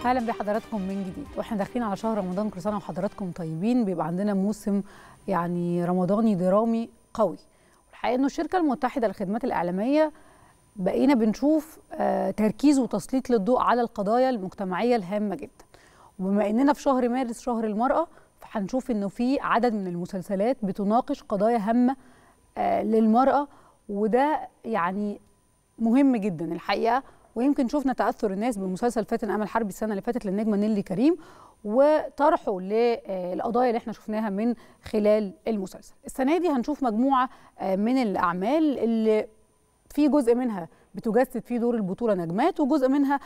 اهلا بحضراتكم من جديد واحنا داخلين على شهر رمضان كل سنه وحضراتكم طيبين بيبقى عندنا موسم يعني رمضاني درامي قوي الحقيقه انه الشركه المتحده للخدمات الاعلاميه بقينا بنشوف آه تركيز وتسليط للضوء على القضايا المجتمعيه الهامه جدا وبما اننا في شهر مارس شهر المراه فهنشوف انه في عدد من المسلسلات بتناقش قضايا هامه آه للمراه وده يعني مهم جدا الحقيقه ويمكن شفنا تاثر الناس بمسلسل فاتن امل حربي السنه اللي فاتت للنجمه نيلي كريم وطرحه للقضايا اللي احنا شفناها من خلال المسلسل السنه دي هنشوف مجموعه من الاعمال اللي في جزء منها بتجسد فيه دور البطوله نجمات وجزء منها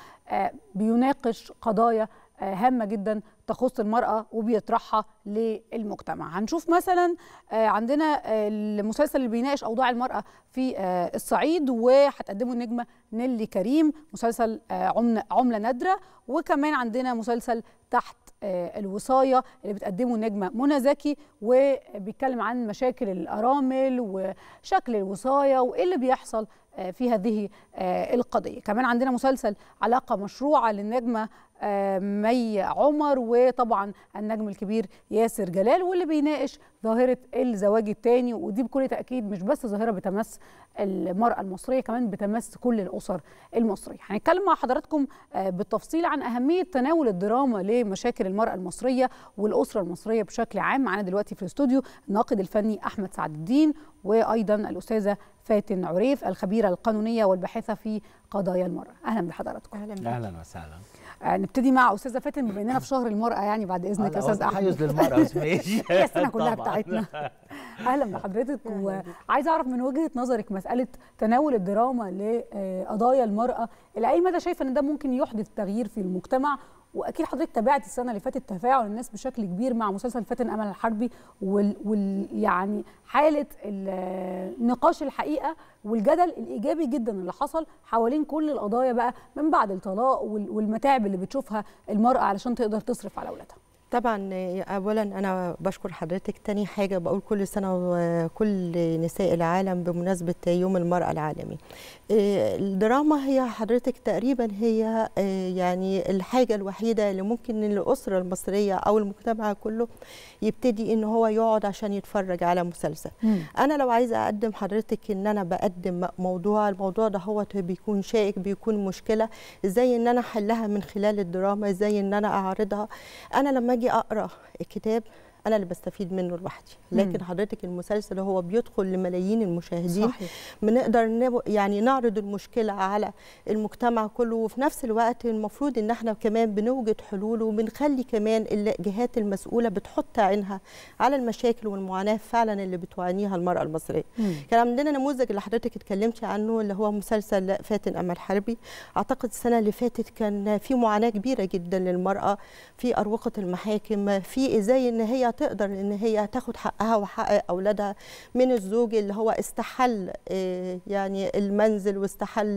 بيناقش قضايا هامه جدا تخص المراه وبيطرحها للمجتمع هنشوف مثلا عندنا المسلسل اللي بيناقش اوضاع المراه في الصعيد وهتقدمه النجمه نيلي كريم مسلسل عمله نادره وكمان عندنا مسلسل تحت الوصايه اللي بتقدمه النجمه منى زكي وبيتكلم عن مشاكل الارامل وشكل الوصايه وايه اللي بيحصل في هذه القضيه كمان عندنا مسلسل علاقه مشروعه للنجمه مي عمر وطبعا النجم الكبير ياسر جلال واللي بيناقش ظاهره الزواج الثاني ودي بكل تاكيد مش بس ظاهره بتمس المراه المصريه كمان بتمس كل الاسر المصريه هنتكلم مع حضراتكم بالتفصيل عن اهميه تناول الدراما لمشاكل المراه المصريه والاسره المصريه بشكل عام معانا دلوقتي في الاستوديو الناقد الفني احمد سعد الدين وايضا الاستاذه فاتن عريف الخبيره القانونيه والباحثه في قضايا المراه اهلا بحضراتكم اهلا اهلا وسهلا نبتدي مع استاذه فاتن بما اننا في شهر المراه يعني بعد اذنك يا استاذ احمد تحيز للمراه بس ماشي السنه كلها بتاعتنا اهلا بحضرتك وعايزه اعرف من وجهه نظرك مساله تناول الدراما لقضايا المراه الى اي مدى شايفه ان ده ممكن يحدث تغيير في المجتمع واكيد حضرتك تابعت السنه اللي فاتت تفاعل الناس بشكل كبير مع مسلسل فاتن امل الحربي وال, وال يعني حاله النقاش الحقيقه والجدل الايجابي جدا اللي حصل حوالين كل القضايا بقى من بعد الطلاق والمتاعب اللي بتشوفها المراه علشان تقدر تصرف على اولادها طبعا اولا انا بشكر حضرتك تاني حاجه بقول كل سنه وكل نساء العالم بمناسبه يوم المراه العالمي الدراما هي حضرتك تقريبا هي يعني الحاجه الوحيده اللي ممكن الاسره المصريه او المجتمع كله يبتدي ان هو يقعد عشان يتفرج على مسلسل م. انا لو عايزه اقدم حضرتك ان انا بقدم موضوع الموضوع ده هو بيكون شائك بيكون مشكله ازاي ان انا احلها من خلال الدراما ازاي ان انا اعرضها انا لما اجي اقرا الكتاب انا اللي بستفيد منه لوحدي لكن مم. حضرتك المسلسل هو بيدخل لملايين المشاهدين صحيح. بنقدر يعني نعرض المشكله على المجتمع كله وفي نفس الوقت المفروض ان احنا كمان بنوجد حلول وبنخلي كمان الجهات المسؤوله بتحط عينها على المشاكل والمعاناه فعلا اللي بتعانيها المراه المصريه مم. كان عندنا نموذج اللي حضرتك اتكلمتي عنه اللي هو مسلسل فاتن امل حربي اعتقد السنه اللي فاتت كان في معاناه كبيره جدا للمراه في اروقه المحاكم في ازاي ان هي تقدر ان هي تاخد حقها وحق اولادها من الزوج اللي هو استحل يعني المنزل واستحل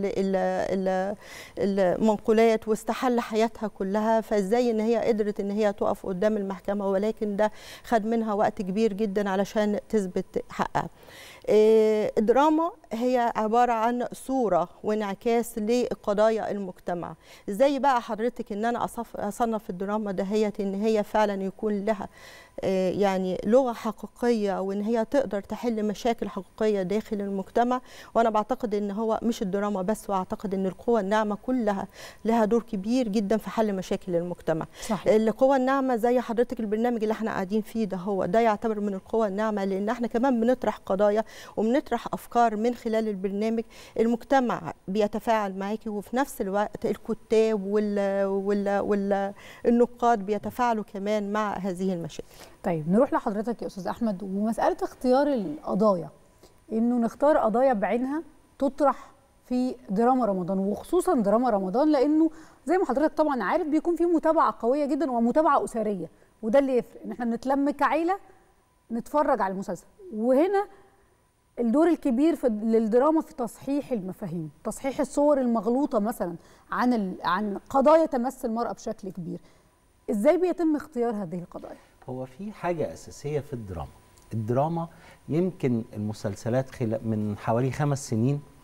المنقولات واستحل حياتها كلها فازاي ان هي قدرت ان هي تقف قدام المحكمه ولكن ده خد منها وقت كبير جدا علشان تثبت حقها الدراما هي عبارة عن صورة وانعكاس لقضايا المجتمع ازاي بقى حضرتك ان انا اصنف الدراما دهيت ان هي فعلا يكون لها يعني لغة حقيقية وان هي تقدر تحل مشاكل حقيقية داخل المجتمع وانا بعتقد ان هو مش الدراما بس واعتقد ان القوى الناعمة كلها لها دور كبير جدا في حل مشاكل المجتمع صحيح. القوى الناعمة زي حضرتك البرنامج اللي احنا قاعدين فيه ده هو ده يعتبر من القوى الناعمة لان احنا كمان بنطرح قضايا وبنطرح افكار من خلال البرنامج المجتمع بيتفاعل معاكي وفي نفس الوقت الكتاب وال وال والنقاد بيتفاعلوا كمان مع هذه المشاكل طيب نروح لحضرتك يا استاذ احمد ومساله اختيار القضايا انه نختار قضايا بعينها تطرح في دراما رمضان وخصوصا دراما رمضان لانه زي ما حضرتك طبعا عارف بيكون في متابعه قويه جدا ومتابعه اسريه وده اللي يفرق ان احنا بنتلم كعيله نتفرج على المسلسل وهنا الدور الكبير في للدراما في تصحيح المفاهيم تصحيح الصور المغلوطه مثلا عن ال... عن قضايا تمس المراه بشكل كبير ازاي بيتم اختيار هذه القضايا هو في حاجه اساسيه في الدراما الدراما يمكن المسلسلات خلال من حوالي خمس سنين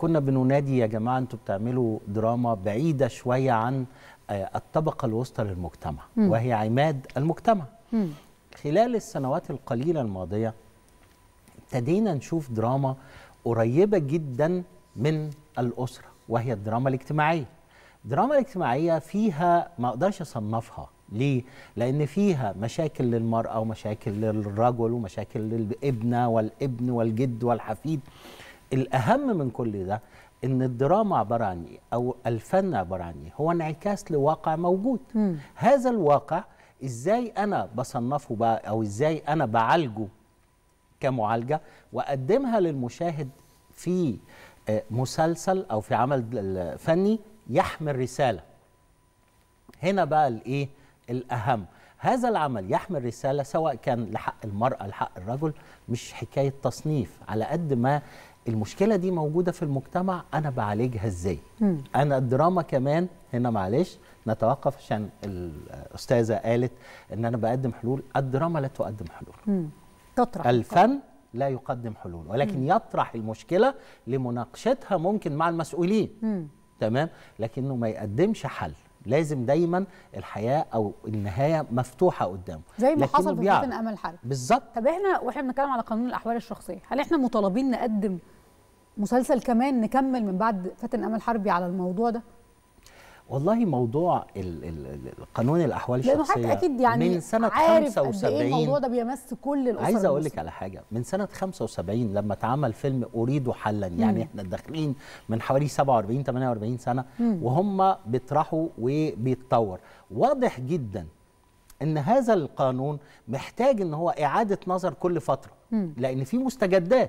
كنا بننادي يا جماعه انتوا بتعملوا دراما بعيده شويه عن آه، الطبقه الوسطى للمجتمع مم. وهي عماد المجتمع مم. خلال السنوات القليله الماضيه ابتدينا نشوف دراما قريبه جدا من الاسره وهي الدراما الاجتماعيه الدراما الاجتماعيه فيها ما اقدرش اصنفها ليه لان فيها مشاكل للمراه ومشاكل للرجل ومشاكل للابنه والابن والجد والحفيد الاهم من كل ده ان الدراما عباره عن ايه او الفن عباره عن ايه هو انعكاس لواقع موجود مم. هذا الواقع ازاي انا بصنفه بقى او ازاي انا بعالجه كمعالجه واقدمها للمشاهد في آه، مسلسل او في عمل دل- فني يحمل رساله هنا بقى الايه الاهم هذا العمل يحمل رساله سواء كان لحق المراه لحق الرجل مش حكايه تصنيف على قد ما المشكله دي موجوده في المجتمع انا بعالجها ازاي مم. انا الدراما كمان هنا معلش نتوقف عشان الاستاذه قالت ان انا بقدم حلول الدراما لا تقدم حلول مم. تطرح الفن لا يقدم حلول ولكن يطرح المشكله لمناقشتها ممكن مع المسؤولين مم. تمام لكنه ما يقدمش حل لازم دايما الحياه او النهايه مفتوحه قدامه زي ما لكنه حصل في بيعرف. فاتن امل حرب بالظبط طب احنا واحنا بنتكلم على قانون الاحوال الشخصيه هل احنا مطالبين نقدم مسلسل كمان نكمل من بعد فاتن امل حربي على الموضوع ده والله موضوع ال ال ال قانون الاحوال لانه الشخصيه حضرتك اكيد يعني من سنه عارف قد ايه 75 الموضوع ده بيمس كل الاسر عايز اقول لك المصرية. على حاجه من سنه 75 لما اتعمل فيلم اريد حلا يعني احنا داخلين من حوالي 47 48 سنه وهم بيطرحوا وبيتطور واضح جدا ان هذا القانون محتاج ان هو اعاده نظر كل فتره لان في مستجدات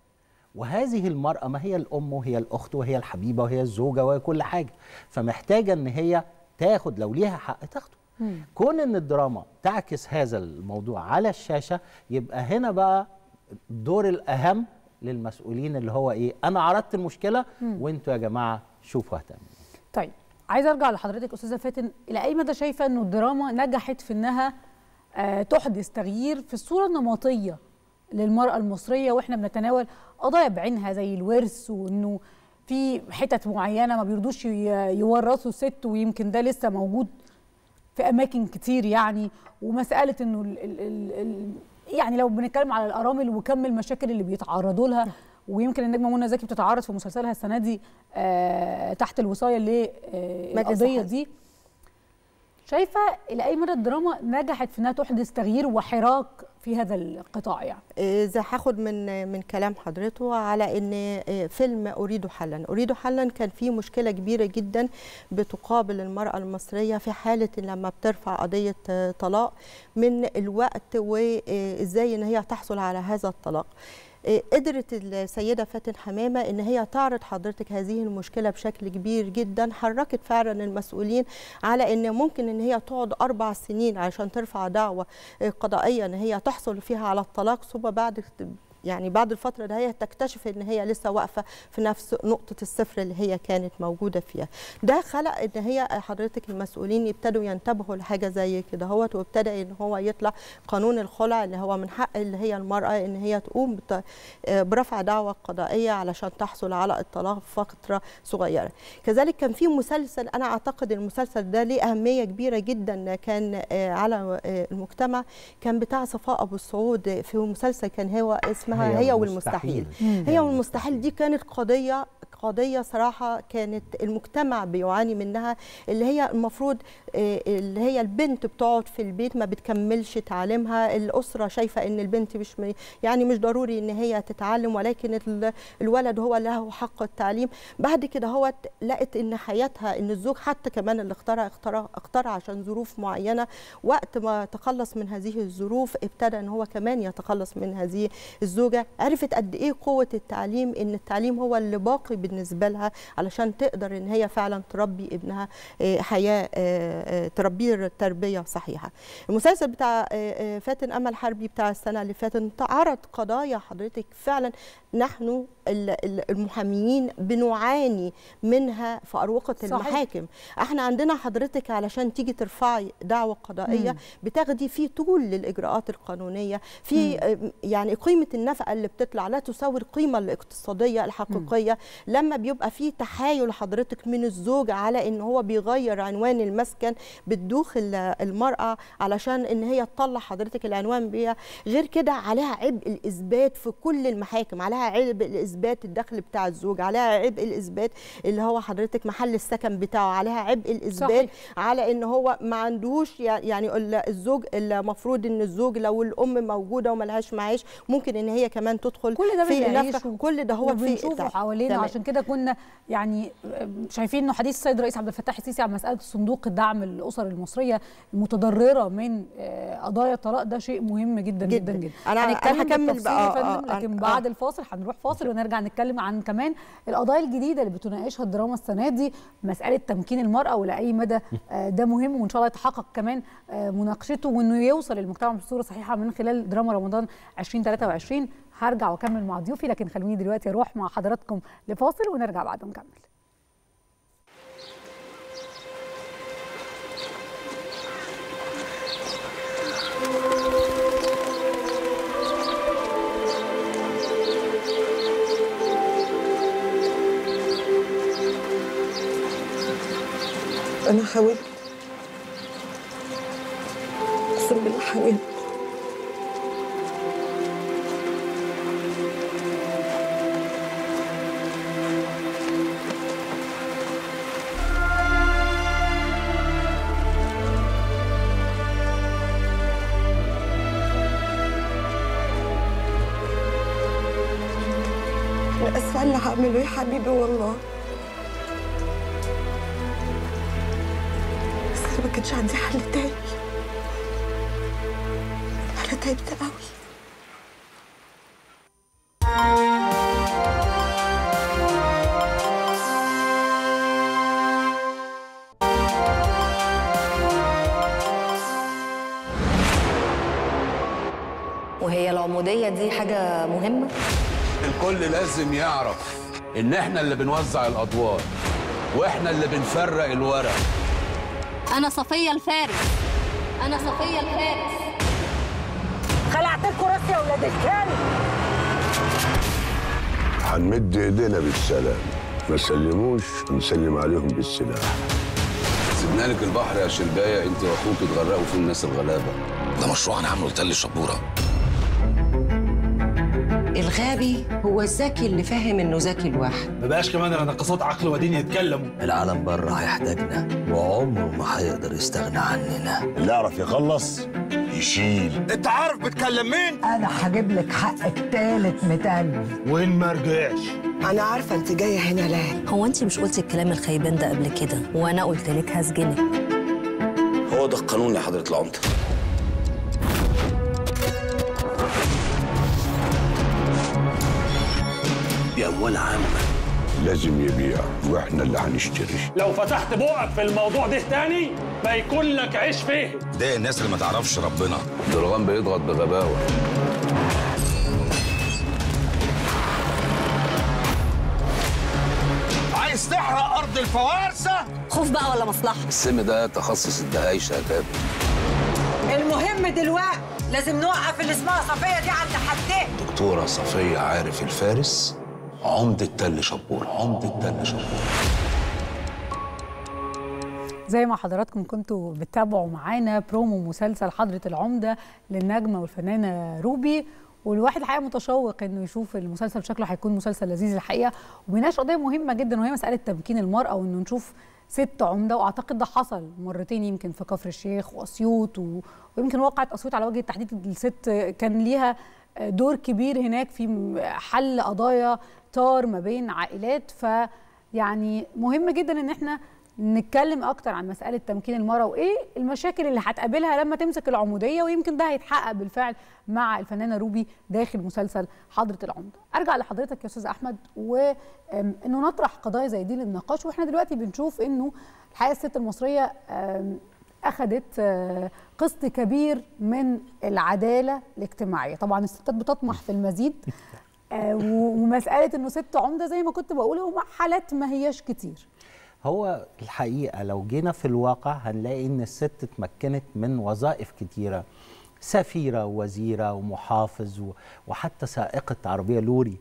وهذه المرأة ما هي الأم وهي الأخت وهي الحبيبة وهي الزوجة وهي كل حاجة فمحتاجة إن هي تاخد لو ليها حق تاخده كون إن الدراما تعكس هذا الموضوع على الشاشة يبقى هنا بقى الدور الأهم للمسؤولين اللي هو إيه أنا عرضت المشكلة وأنتوا يا جماعة شوفوا هتعملوا إيه. طيب عايزه ارجع لحضرتك استاذه فاتن الى اي مدى شايفه انه الدراما نجحت في انها آه تحدث تغيير في الصوره النمطيه للمراه المصريه واحنا بنتناول قضايا بعينها زي الورث وانه في حتت معينه ما بيرضوش ي- يورثوا الست ويمكن ده لسه موجود في اماكن كتير يعني ومساله انه ال ال ال ال يعني لو بنتكلم على الارامل وكم المشاكل اللي بيتعرضوا لها ويمكن النجمه منى زكي بتتعرض في مسلسلها السنه دي آه تحت الوصايه مجلس للقضيه الحزب. دي شايفه الى اي مدى الدراما نجحت في انها تحدث تغيير وحراك في هذا القطاع يعني إذا هاخد من من كلام حضرته على ان آه، فيلم اريد حلا اريد حلا كان فيه مشكله كبيره جدا بتقابل المراه المصريه في حاله لما بترفع قضيه آه، طلاق من الوقت وازاي ان هي تحصل على هذا الطلاق آه، قدرت السيده فاتن حمامه ان هي تعرض حضرتك هذه المشكله بشكل كبير جدا حركت فعلا المسؤولين على ان ممكن ان هي تقعد اربع سنين عشان ترفع دعوه آه، قضائيه ان هي تحصل فيها على الطلاق ثم بعد يعني بعد الفترة ده هي تكتشف ان هي لسه واقفة في نفس نقطة الصفر اللي هي كانت موجودة فيها ده خلق ان هي حضرتك المسؤولين يبتدوا ينتبهوا لحاجة زي كده هوت وابتدى ان هو يطلع قانون الخلع اللي هو من حق اللي هي المرأة ان هي تقوم بت- برفع دعوة قضائية علشان تحصل على الطلاق في فترة صغيرة كذلك كان في مسلسل انا اعتقد المسلسل ده ليه اهمية كبيرة جدا كان آه، على آه، المجتمع كان بتاع صفاء ابو السعود في مسلسل كان هو اسمها هي, والمستحيل هي والمستحيل دي كانت قضيه قضيه صراحه كانت المجتمع بيعاني منها اللي هي المفروض آه، اللي هي البنت بتقعد في البيت ما بتكملش تعليمها الاسره شايفه ان البنت مش م- يعني مش ضروري ان هي تتعلم ولكن ال- الولد هو له حق التعليم بعد كده هو لقت ان حياتها ان الزوج حتى كمان اللي اختارها اختارها اختارها عشان ظروف معينه وقت ما تخلص من هذه الظروف ابتدى ان هو كمان يتخلص من هذه الزوجه عرفت قد ايه قوه التعليم ان التعليم هو اللي باقي بالنسبه لها علشان تقدر ان هي فعلا تربي ابنها آه، حياه آه، آه، تربيه تربيه صحيحه المسلسل بتاع آه، آه، فاتن امل حربي بتاع السنه اللي فاتت عرض قضايا حضرتك فعلا نحن ال- ال- المحاميين بنعاني منها في اروقه صحيح. المحاكم احنا عندنا حضرتك علشان تيجي ترفعي دعوه قضائيه مم. بتاخدي فيه طول للاجراءات القانونيه في آه، يعني قيمه النفس النفقه اللي بتطلع لا تساوي القيمه الاقتصاديه الحقيقيه لما بيبقى في تحايل حضرتك من الزوج على ان هو بيغير عنوان المسكن بتدوخ ال- المراه علشان ان هي تطلع حضرتك العنوان بيها غير كده عليها عبء الاثبات في كل المحاكم عليها عبء الاثبات الدخل بتاع الزوج عليها عبء الاثبات اللي هو حضرتك محل السكن بتاعه عليها عبء الاثبات على ان هو ما عندوش يع- يعني ال- الزوج المفروض ان الزوج لو الام موجوده وملهاش معاش ممكن ان هي كمان تدخل كل ده في بنعيشه النفقه كل ده هو في وبنشوفه حوالينا تمام. عشان كده كنا يعني شايفين انه حديث السيد الرئيس عبد الفتاح السيسي عن مساله صندوق الدعم للاسر المصريه المتضرره من آه، قضايا الطلاق ده شيء مهم جدا جدا جدا. جدا أنا- أنا هنتكلم هكمل بالتفصيل بقى، يا آه، فندم آه، لكن آه. بعد الفاصل هنروح فاصل ونرجع نتكلم عن كمان القضايا الجديده اللي بتناقشها الدراما السنه دي مساله تمكين المراه ولاي مدى آه، ده مهم وان شاء الله يتحقق كمان آه، مناقشته وانه يوصل للمجتمع بصوره صحيحه من خلال دراما رمضان 2023 هرجع واكمل مع ضيوفي لكن خلوني دلوقتي اروح مع حضراتكم لفاصل ونرجع بعد نكمل أنا حاولت أقسم بالله حاولت أنا آسفة على اللي هعمله يا حبيبي والله بس أنا ما كانش عندي حل تاني أنا تعبت قوي وهي العمودية دي حاجة مهمة الكل لازم يعرف ان احنا اللي بنوزع الادوار واحنا اللي بنفرق الورق أنا صفية الفارس أنا صفية الفارس خلعت لكم راسي يا ولاد الكلب هنمد ايدينا بالسلام ما سلموش نسلم عليهم بالسلاح سيبنا لك البحر يا شربايه انت واخوك اتغرقوا فيه الناس الغلابه ده مشروع انا عامله لتل الشبوره الغبي هو الذكي اللي فاهم انه ذكي لوحده ما بقاش كمان ناقصات عقل ودين يتكلموا العالم بره هيحتاجنا وعمره ما هيقدر يستغنى عننا اللي يعرف يخلص يشيل انت عارف بتكلم مين انا هجيب لك حقك تالت متاني وين ما رجعش أنا عارفة أنت جاية هنا ليه هو أنت مش قلتي الكلام الخيبان ده قبل كده وأنا قلت لك هسجنك هو ده القانون يا حضره العمده دي اموال عامه لازم يبيع واحنا اللي هنشتري لو فتحت بقك في الموضوع ده تاني ما يكون لك عيش فيه ده الناس اللي ما تعرفش ربنا درغام بيضغط بغباوه عايز تحرق ارض الفوارسه خوف بقى ولا مصلحة السم ده تخصص الدهايشه يا كابتن المهم دلوقتي لازم نوقف اللي اسمها صفيه دي عند حدها دكتوره صفيه عارف الفارس عمده تل شبور عمده تل شبور زي ما حضراتكم كنتوا بتتابعوا معانا برومو مسلسل حضرة العمدة للنجمة والفنانة روبي والواحد الحقيقه متشوق انه يشوف المسلسل شكله هيكون مسلسل لذيذ الحقيقه وبيناقش قضيه مهمه جدا وهي مساله تمكين المراه وانه نشوف ست عمده واعتقد ده حصل مرتين يمكن في كفر الشيخ واسيوط و... ويمكن وقعت اسيوط على وجه التحديد الست كان ليها دور كبير هناك في حل قضايا طار ما بين عائلات ف يعني مهم جدا ان احنا نتكلم اكتر عن مساله تمكين المراه وايه المشاكل اللي هتقابلها لما تمسك العموديه ويمكن ده هيتحقق بالفعل مع الفنانه روبي داخل مسلسل حضره العمده ارجع لحضرتك يا استاذ احمد وانه نطرح قضايا زي دي للنقاش واحنا دلوقتي بنشوف انه الحقيقه الست المصريه اخذت قسط كبير من العداله الاجتماعيه طبعا الستات بتطمح في المزيد ومساله انه ست عمده زي ما كنت بقول هم حالات ما هياش كتير هو الحقيقه لو جينا في الواقع هنلاقي ان الست اتمكنت من وظائف كتيره سفيره ووزيره ومحافظ و- وحتى سائقه عربيه لوري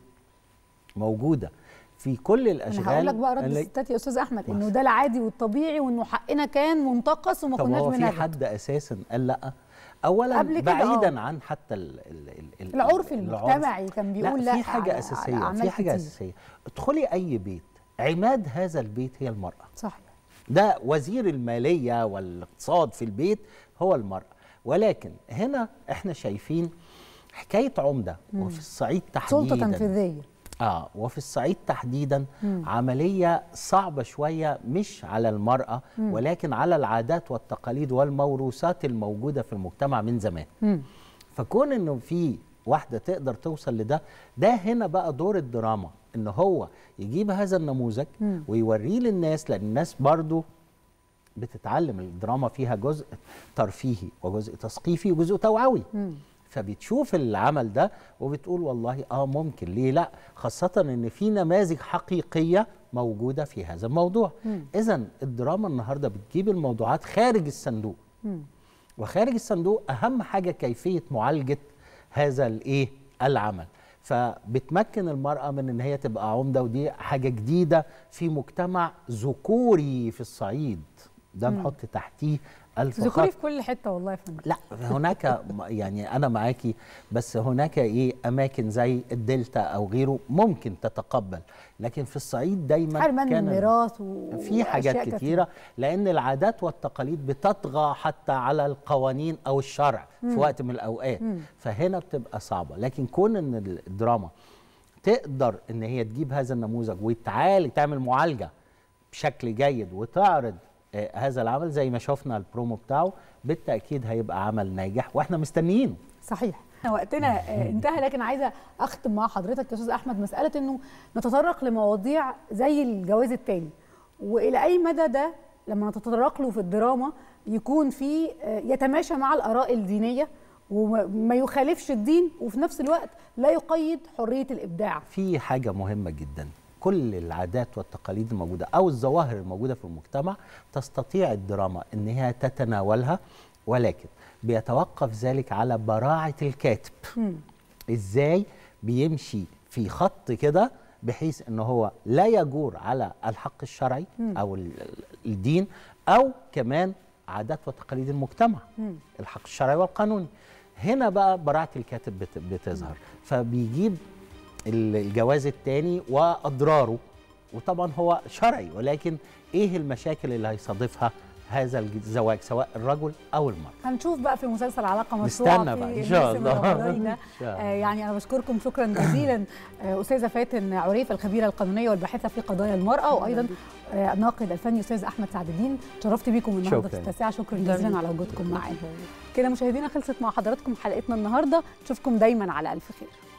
موجوده في كل الاشغال انا هقول لك بقى رد اللي- الستات يا استاذ احمد انه ده العادي والطبيعي وانه حقنا كان منتقص وما طب كناش هو في بنجد حد اساسا قال لا اولا قبل كده بعيدا آه. عن حتى ال ال ال ال العرف العرف. المجتمعي كان بيقول لا في حاجه على- اساسيه على أعمال في حاجه كتير. اساسيه ادخلي اي بيت عماد هذا البيت هي المراه صحيح ده وزير الماليه والاقتصاد في البيت هو المراه ولكن هنا احنا شايفين حكايه عمده مم. وفي الصعيد تحديدا سلطه تنفيذيه اه وفي الصعيد تحديدا مم. عمليه صعبه شويه مش على المراه مم. ولكن على العادات والتقاليد والموروثات الموجوده في المجتمع من زمان مم. فكون انه في واحده تقدر توصل لده ده هنا بقى دور الدراما ان هو يجيب هذا النموذج مم. ويوريه للناس لان الناس برضو بتتعلم الدراما فيها جزء ترفيهي وجزء تثقيفي وجزء توعوي مم. فبتشوف العمل ده وبتقول والله اه ممكن ليه لا خاصة ان في نماذج حقيقية موجودة في هذا الموضوع مم. اذا الدراما النهاردة بتجيب الموضوعات خارج الصندوق مم. وخارج الصندوق اهم حاجة كيفية معالجة هذا الايه العمل فبتمكن المرأة من ان هي تبقى عمدة ودي حاجة جديدة في مجتمع ذكوري في الصعيد ده مم. نحط تحتيه ألف ذكوري خط في كل حته والله يا فندم لا هناك م- يعني انا معاكي بس هناك ايه اماكن زي الدلتا او غيره ممكن تتقبل لكن في الصعيد دايما حرمان كان الميراث و... في حاجات وأشياء كتيرة لأن العادات والتقاليد بتطغى حتى على القوانين أو الشرع في مم. وقت من الأوقات مم. فهنا بتبقى صعبة لكن كون إن الدراما تقدر إن هي تجيب هذا النموذج وتعالج تعمل معالجة بشكل جيد وتعرض آه، هذا العمل زي ما شفنا البرومو بتاعه بالتأكيد هيبقى عمل ناجح وإحنا مستنيينه صحيح وقتنا آه، انتهى لكن عايزه اختم مع حضرتك يا استاذ احمد مساله انه نتطرق لمواضيع زي الجواز التاني والى اي مدى ده لما نتطرق له في الدراما يكون في آه، يتماشى مع الاراء الدينيه وما يخالفش الدين وفي نفس الوقت لا يقيد حريه الابداع في حاجة مهمة جدا كل العادات والتقاليد الموجودة أو الظواهر الموجودة في المجتمع تستطيع الدراما أن هي تتناولها ولكن بيتوقف ذلك على براعة الكاتب إزاي بيمشي في خط كده بحيث أنه هو لا يجور على الحق الشرعي مم. أو ال- ال- الدين أو كمان عادات وتقاليد المجتمع مم. الحق الشرعي والقانوني هنا بقى براعة الكاتب بت- بتظهر فبيجيب ال- الجواز الثاني واضراره وطبعا هو شرعي ولكن ايه المشاكل اللي هيصادفها هذا الزواج سواء الرجل او المراه هنشوف بقى في مسلسل علاقه مشروعه نستنى في بقى إن شاء الموسم الله. الرمضاني ده إن شاء الله. آه يعني انا بشكركم شكرا جزيلا آه استاذه فاتن عريف الخبيره القانونيه والباحثه في قضايا المراه وايضا آه الناقد الفني استاذ احمد سعد الدين شرفت بيكم النهارده في شكراً. التاسعه شكرا جزيلا على وجودكم معانا كده مشاهدينا خلصت مع حضراتكم حلقتنا النهارده نشوفكم دايما على الف خير